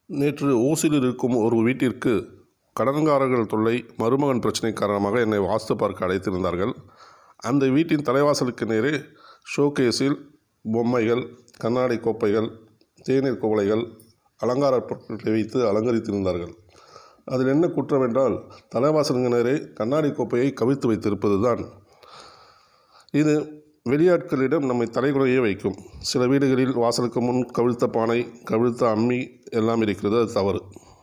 நேற்று ஓசூரில் இருக்கும் ஒரு வீட்டிற்கு கடன்காரர்கள் தொல்லை மருமகன் பிரச்சனை காரணமாக என்னை வாஸ்து பார்க்க அழைத்திருந்தார்கள் அந்த வீட்டின் தலைவாசலுக்கு நேரே ஷோகேஸில் பொம்மைகள் கண்ணாடி கோப்பைகள் தேநீர் குவளைகள் அலங்கார பொருட்களை வைத்து அலங்கரித்திருந்தார்கள் அதில் என்ன குற்றம் என்றால் தலைவாசலுக்கு நேரே கண்ணாடி கோப்பையை கவிழ்த்து வைத்திருப்பது தான் இது வெளியாட்களிடம் நம்மை தலைகுறைய வைக்கும் சில வீடுகளில் வாசலுக்கு முன் கவிழ்த்த பானை கவிழ்த்த அம்மி எல்லாம் இருக்கிறது அது தவறு